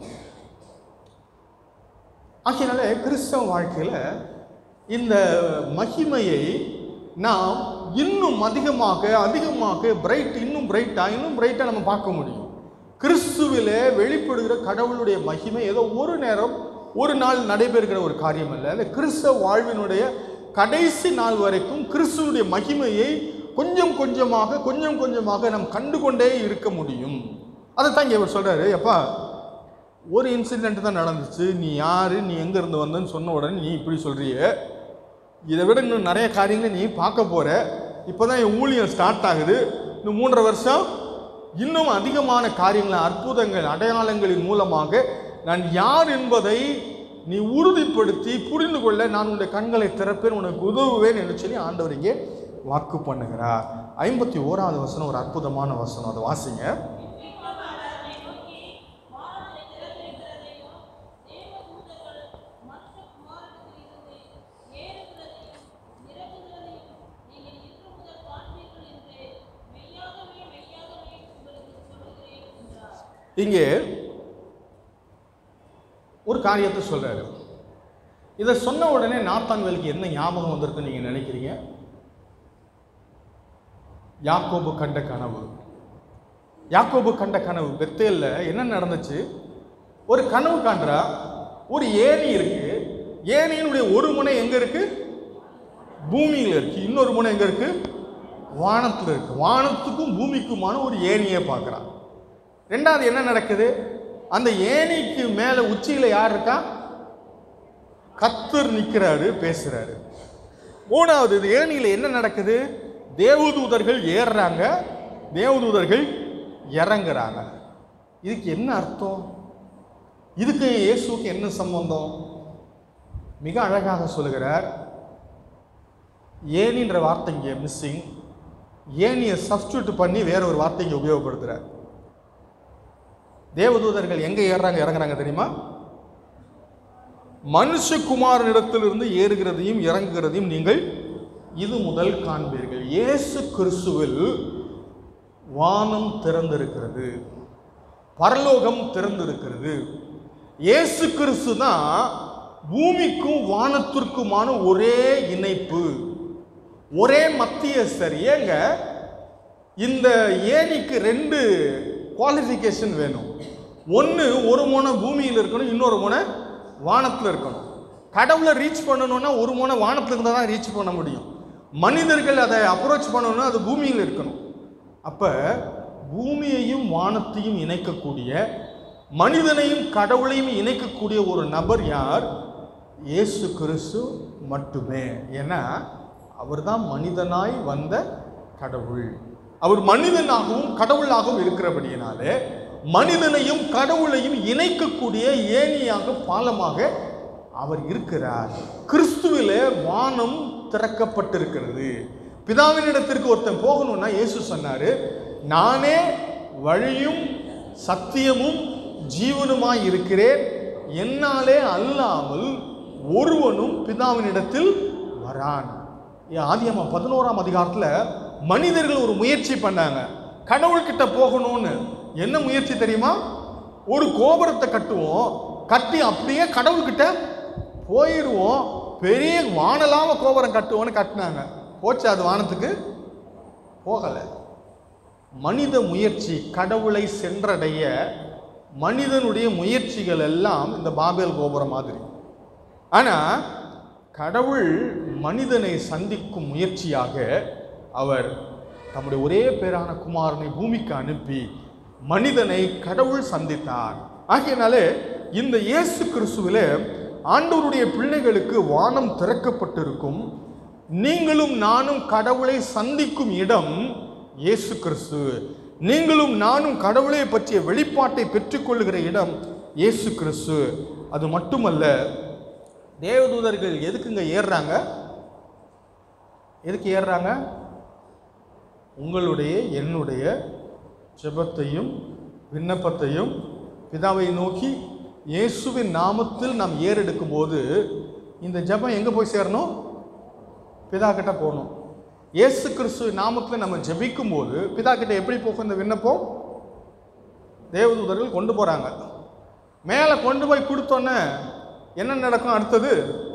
ஆகையினால கிறிஸ்தவ வாழ்க்கையில் இந்த மகிமையை நாம் இன்னும் அதிகமாக அதிகமாக பிரைட் இன்னும் பிரைட்டாக இன்னும் பிரைட்டாக நம்ம பார்க்க முடியும் கிறிஸ்துவிலே வெளிப்படுகிற கடவுளுடைய மகிமை ஏதோ ஒரு நேரம் ஒரு நாள் நடைபெறுகிற ஒரு காரியம் அல்ல அந்த கிறிஸ்தவ வாழ்வினுடைய கடைசி நாள் வரைக்கும் கிறிஸ்துவுடைய மகிமையை கொஞ்சம் கொஞ்சமாக கொஞ்சம் கொஞ்சமாக நாம் கண்டுகொண்டே இருக்க முடியும் அதை தான் இங்கே இவர் சொல்றாரு எப்பா ஒரு இன்சிடென்ட் தான் நடந்துச்சு நீ யாரு நீ எங்க இருந்து வந்தன்னு சொன்ன உடனே நீ இப்படி சொல்றியே இதை விட இன்னும் நிறைய காரியங்களை நீ பார்க்க போற இப்போதான் என் ஊழியம் ஸ்டார்ட் ஆகுது இன்னும் மூன்றரை வருஷம் இன்னும் அதிகமான காரியங்களை அற்புதங்கள் அடையாளங்களின் மூலமாக நான் யார் என்பதை நீ உறுதிப்படுத்தி புரிந்து கொள்ள நான் உன்னுடைய கண்களை திறப்பேன் உனக்கு உதவுவேன் என்று சொல்லி ஆண்டவர் இங்கே வாக்கு பண்ணுகிறார் ஐம்பத்தி ஓராவது வசனம் ஒரு அற்புதமான வசனம் அதை வாசிங்க இங்கே ஒரு காரியத்தை சொல்றாரு இதை சொன்ன உடனே நாத்தான்வேலுக்கு என்ன ஞாபகம் வந்திருக்குன்னு நீங்க நினைக்கிறீங்க யாக்கோபு கண்ட கனவு யாக்கோபு கண்ட கனவு பெத்தேல்ல என்ன நடந்துச்சு ஒரு கனவு காண்றா ஒரு ஏணி இருக்கு ஏணியினுடைய ஒரு முனை எங்க இருக்கு பூமியில இருக்கு இன்னொரு முனை எங்க இருக்கு வானத்துல இருக்கு வானத்துக்கும் பூமிக்குமான ஒரு ஏணியை பார்க்கறான் ரெண்டாவது என்ன நடக்குது அந்த ஏணிக்கு மேல உச்சியில யார் இருக்கா கத்தர் நிக்கிறாரு பேசுறாரு மூணாவது இது ஏணியில என்ன நடக்குது தேவதூதர்கள் ஏறுறாங்க தேவதூதர்கள் இறங்குறாங்க இதுக்கு என்ன அர்த்தம் இதுக்கு இயேசுக்கு என்ன சம்பந்தம் மிக அழகாக சொல்லுகிறார் ஏனின்ற வார்த்தை இங்கே மிஸ்ஸிங் ஏனியை சப்ஸ்டியூட் பண்ணி வேற ஒரு வார்த்தை இங்கே உபயோகப்படுத்துறார் தேவதூதர்கள் எங்க ஏறுறாங்க இறங்குறாங்க தெரியுமா மனுஷகுமாரனிடத்திலிருந்து ஏறுகிறதையும் இறங்குகிறதையும் நீங்கள் இது முதல் காண்பீர்கள் இயேசு கிறிஸ்துவில் வானம் திறந்திருக்கிறது பரலோகம் திறந்திருக்கிறது இயேசு கிறிஸ்து தான் பூமிக்கும் வானத்திற்குமான ஒரே இணைப்பு ஒரே மத்தியஸ்தர் ஏங்க இந்த ஏணிக்கு ரெண்டு குவாலிஃபிகேஷன் வேணும் ஒன்று ஒரு முனை பூமியில் இருக்கணும் இன்னொரு முனை வானத்தில் இருக்கணும் கடவுளை ரீச் பண்ணணும்னா ஒரு முனை வானத்தில் இருந்தால் தான் ரீச் பண்ண முடியும் மனிதர்கள் அதை அப்ரோச் பண்ணணும்னா அது பூமியில் இருக்கணும் அப்போ பூமியையும் வானத்தையும் இணைக்கக்கூடிய மனிதனையும் கடவுளையும் இணைக்கக்கூடிய ஒரு நபர் யார் இயேசு கிறிஸ்து மட்டுமே ஏன்னா அவர்தான் மனிதனாய் வந்த கடவுள் அவர் மனிதனாகவும் கடவுளாகவும் இருக்கிறபடியினாலே மனிதனையும் கடவுளையும் இணைக்கக்கூடிய ஏணியாக பாலமாக அவர் இருக்கிறார் கிறிஸ்துவிலே வானம் திறக்கப்பட்டிருக்கிறது பிதாவினிடத்திற்கு ஒருத்தன் போகணும்னா இயேசு சொன்னாரு நானே வழியும் சத்தியமும் ஜீவனுமாய் இருக்கிறேன் என்னாலே அல்லாமல் ஒருவனும் பிதாவினிடத்தில் வரான் ஆதியம்மா பதினோராம் அதிகாரத்துல மனிதர்கள் ஒரு முயற்சி பண்ணாங்க கடவுள்கிட்ட போகணும்னு என்ன முயற்சி தெரியுமா ஒரு கோபுரத்தை கட்டுவோம் கட்டி அப்படியே கடவுள்கிட்ட போயிடுவோம் பெரிய வானலாம கோபுரம் கட்டுவோம்னு கட்டினாங்க போச்சு அது வானத்துக்கு போகலை மனித முயற்சி கடவுளை சென்றடைய மனிதனுடைய முயற்சிகள் எல்லாம் இந்த பாபேல் கோபுரம் மாதிரி ஆனா கடவுள் மனிதனை சந்திக்கும் முயற்சியாக அவர் தம்முடைய ஒரே பேரான குமாரனை பூமிக்கு அனுப்பி மனிதனை கடவுள் சந்தித்தார் ஆகையினாலே இந்த இயேசு கிறிஸ்துவிலே ஆண்டவருடைய பிள்ளைகளுக்கு வானம் திறக்கப்பட்டிருக்கும் நீங்களும் நானும் கடவுளை சந்திக்கும் இடம் இயேசு கிறிஸ்து நீங்களும் நானும் கடவுளை பற்றிய வெளிப்பாட்டை பெற்றுக்கொள்ளுகிற இடம் இயேசு கிறிஸ்து அது மட்டுமல்ல தேவதூதர்கள் எதுக்குங்க ஏறுறாங்க எதுக்கு ஏறுறாங்க உங்களுடைய என்னுடைய ஜெபத்தையும் விண்ணப்பத்தையும் பிதாவை நோக்கி இயேசுவின் நாமத்தில் நாம் ஏறெடுக்கும் போது இந்த ஜெபம் எங்கே போய் சேரணும் பிதா கிட்ட போகணும் இயேசு கிறிஸ்து நாமத்தில் நம்ம ஜெபிக்கும் போது பிதா கிட்ட எப்படி போகும் இந்த விண்ணப்பம் தேவதூதர்கள் கொண்டு போகிறாங்க மேலே கொண்டு போய் கொடுத்தோன்னே என்ன நடக்கும் அடுத்தது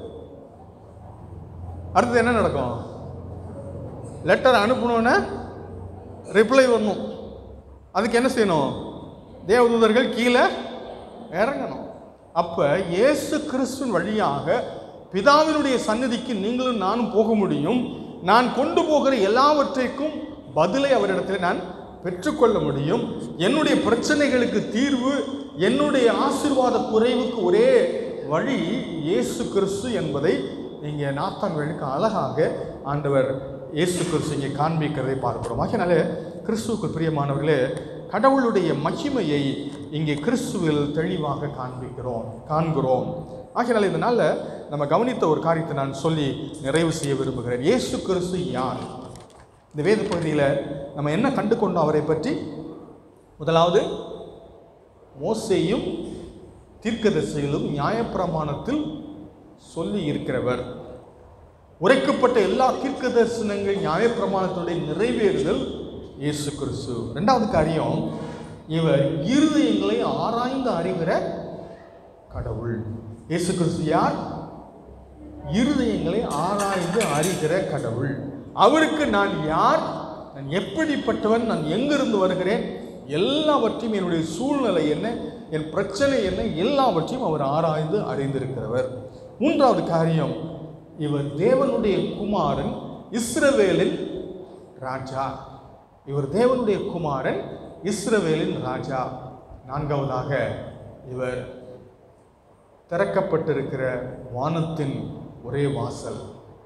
அடுத்தது என்ன நடக்கும் லெட்டர் அனுப்பணுன்னு ரிப்ளை வரணும் அதுக்கு என்ன செய்யணும் தேவதூதர்கள் கீழே இறங்கணும் அப்போ இயேசு கிறிஸ்துவின் வழியாக பிதாவினுடைய சந்நிதிக்கு நீங்களும் நானும் போக முடியும் நான் கொண்டு போகிற எல்லாவற்றைக்கும் பதிலை அவரிடத்தில் நான் பெற்றுக்கொள்ள முடியும் என்னுடைய பிரச்சனைகளுக்கு தீர்வு என்னுடைய ஆசீர்வாத குறைவுக்கு ஒரே வழி இயேசு கிறிஸ்து என்பதை இங்கே நாத்தான் வேலுக்கு அழகாக ஆண்டவர் இயேசு கிறிஸ்து இங்கே காண்பிக்கிறதை பார்க்கிறோம் ஆகையினாலே கிறிஸ்துவுக்கு பிரியமானவர்களே கடவுளுடைய மகிமையை இங்கே கிறிஸ்துவில் தெளிவாக காண்பிக்கிறோம் காண்கிறோம் ஆகையினால இதனால் நம்ம கவனித்த ஒரு காரியத்தை நான் சொல்லி நிறைவு செய்ய விரும்புகிறேன் இயேசு கிறிஸ்து யார் இந்த வேத பகுதியில் நம்ம என்ன கண்டு கொண்டோம் அவரை பற்றி முதலாவது மோசேயும் தீர்க்கதரிசிகளும் நியாயப்பிரமாணத்தில் சொல்லி இருக்கிறவர் உரைக்கப்பட்ட எல்லா தீர்க்க தரிசனங்கள் நியாயப்பிரமாணத்துடைய நிறைவேறுதல் இயேசு கிறிஸ்து ரெண்டாவது காரியம் இவர் இருதயங்களை ஆராய்ந்து அறிகிற கடவுள் இயேசு கிறிஸ்து யார் இருதயங்களை ஆராய்ந்து அறிகிற கடவுள் அவருக்கு நான் யார் நான் எப்படிப்பட்டவன் நான் எங்கிருந்து வருகிறேன் எல்லாவற்றையும் என்னுடைய சூழ்நிலை என்ன என் பிரச்சனை என்ன எல்லாவற்றையும் அவர் ஆராய்ந்து அறிந்திருக்கிறவர் மூன்றாவது காரியம் இவர் தேவனுடைய குமாரன் இஸ்ரவேலின் ராஜா இவர் தேவனுடைய குமாரன் இஸ்ரவேலின் ராஜா நான்காவதாக இவர் திறக்கப்பட்டிருக்கிற வானத்தின் ஒரே வாசல்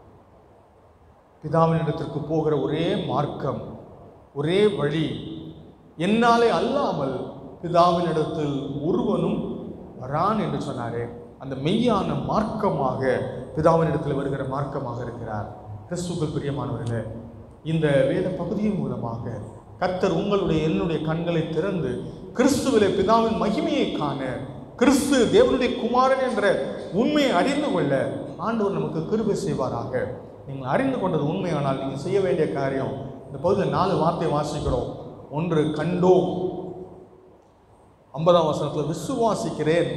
பிதாவினிடத்திற்கு போகிற ஒரே மார்க்கம் ஒரே வழி என்னாலே அல்லாமல் பிதாவினிடத்தில் ஒருவனும் வரான் என்று சொன்னாரே அந்த மெய்யான மார்க்கமாக பிதாவினிடத்தில் வருகிற மார்க்கமாக இருக்கிறார் கிறிஸ்துக்கள் பிரியமானவர்களே இந்த வேத பகுதியின் மூலமாக கர்த்தர் உங்களுடைய என்னுடைய கண்களை திறந்து கிறிஸ்துவிலே பிதாவின் மகிமையை காண கிறிஸ்து தேவனுடைய குமாரன் என்ற உண்மையை அறிந்து கொள்ள ஆண்டவர் நமக்கு கிருபை செய்வாராக நீங்கள் அறிந்து கொண்டது உண்மையானால் நீங்கள் செய்ய வேண்டிய காரியம் இந்த பகுதியில் நாலு வார்த்தை வாசிக்கிறோம் ஒன்று கண்டோம் ஐம்பதாம் வசனத்தில் விசுவாசிக்கிறேன்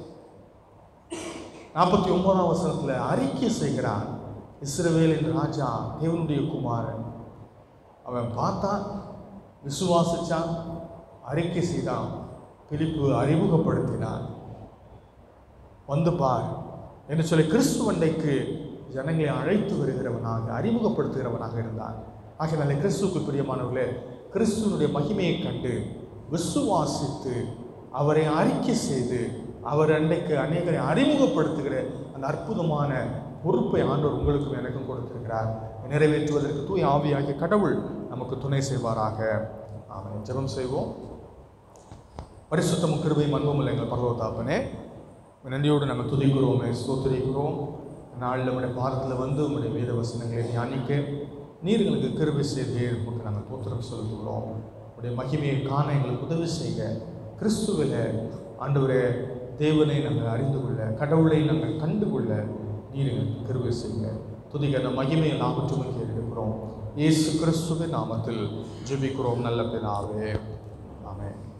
நாற்பத்தி ஒன்பதாம் வசனத்தில் அறிக்கை செய்கிறான் இஸ்ரவேலின் ராஜா தேவனுடைய குமாரன் அவன் பார்த்தான் விசுவாசிச்சான் அறிக்கை செய்தான் பிலிப்பு அறிமுகப்படுத்தினான் வந்து பார் என்று சொல்லி கிறிஸ்துவண்டைக்கு ஜனங்களை அழைத்து வருகிறவனாக அறிமுகப்படுத்துகிறவனாக இருந்தான் ஆகையாலே கிறிஸ்துவுக்கு பிரியமானவர்களே கிறிஸ்துவனுடைய மகிமையை கண்டு விசுவாசித்து அவரை அறிக்கை செய்து அவர் அன்றைக்கு அநேகரை அறிமுகப்படுத்துகிற அந்த அற்புதமான பொறுப்பை ஆண்டவர் உங்களுக்கும் எனக்கும் கொடுத்திருக்கிறார் நிறைவேற்றுவதற்கு தூய் ஆவியாகிய கடவுள் நமக்கு துணை செய்வாராக ஆமென் ஜெபம் செய்வோம் பரிசுத்தமும் கிருபையும் அன்பும் எங்கள் பரலோதாப்பனே நன்றியோடு நாங்கள் துதிக்கிறோமே ஸ்தோத்திரிக்கிறோம் நாளில் நம்முடைய பாரத்தில் வந்து உங்களுடைய வேத வசனங்களை தியானிக்க நீர் எங்களுக்கு கிருபை செய்தே இருப்போம் நாங்கள் தோத்திரம் செலுத்துகிறோம் உடைய மகிமையை காண எங்களுக்கு உதவி செய்க கிறிஸ்துவில ஆண்டவரே தேவனை நாங்கள் அறிந்து கொள்ள கடவுளை நாங்கள் கண்டு கொள்ள நீர் எங்களுக்கு கிருபை செய்க துதிக்க அந்த மகிமையை நாமற்றுமைக்கு எடுக்கிறோம் இயேசு கிறிஸ்துவின் நாமத்தில் ஜெபிக்கிறோம் நல்ல பிதாவே ஆமென்